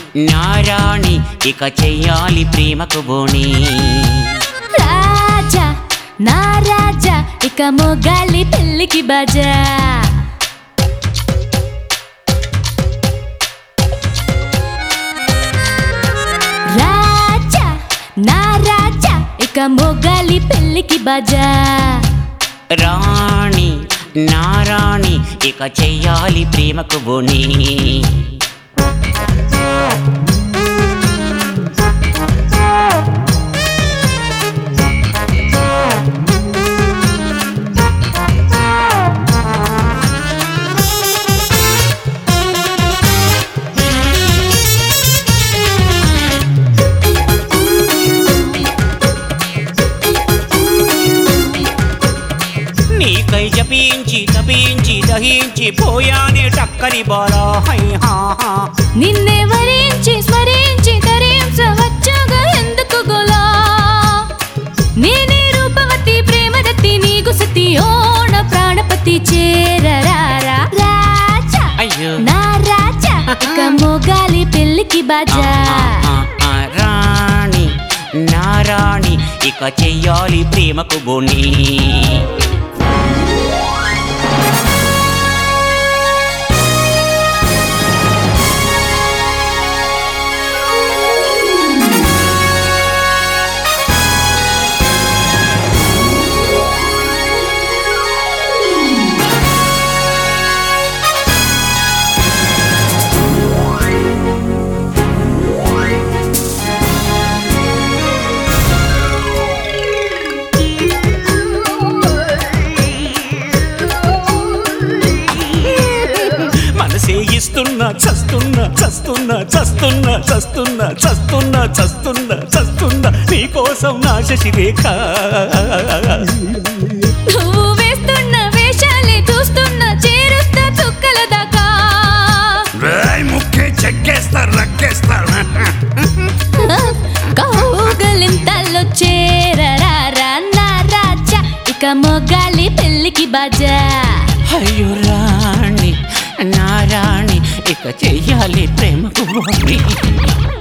నారాణి ఇక చెయ్యాలి ప్రేమకు బోణి రాజా నా రాజా ఇక మొగాలి పెళ్ళికి బాజా రాజా నా రాజా ఇక మొగాలి పెళ్ళికి బాజా రాణి నారాణి ఇక చెయ్యాలి ప్రేమకు బోణి నీకై జపించి తపించి దహించి పోయానే టక్కరి బాలా హై హా హా నిన్నే వరించి స్మరించి తరించవచ్చుగా ఎందుకు గోలా నేనే రూపవతి ప్రేమదత్తి నీకు సతి ఓణ ప్రాణపతి చేరరారా రాజా అయ్యో నా రాజా ఇక మోగాలి పెళ్ళికి బాజా ఆ, ఆ, రాణి నారాణి ఇక చెయ్యాలి ప్రేమకు బోణి మనసే ఇస్తున్నా చస్తున్నా చస్తున్నా చస్తున్నా చస్తున్నా చస్తున్నా చస్తున్నా చస్తున్నా నీకోసం నా శశిరేఖ నువ్వు వేస్తున్న వేషాలే చూస్తున్న చేరుస్తా చుక్కల దాకా ముక్కే చెక్కేస్తా రక్కేస్తా కౌగలింతల్లో చేరరారా నా రాజా ఇక మొగాలి పెళ్ళికి బాజా అయ్యో రాణి నారాణి ఇక చెయ్యాలి ప్రేమకు బోణి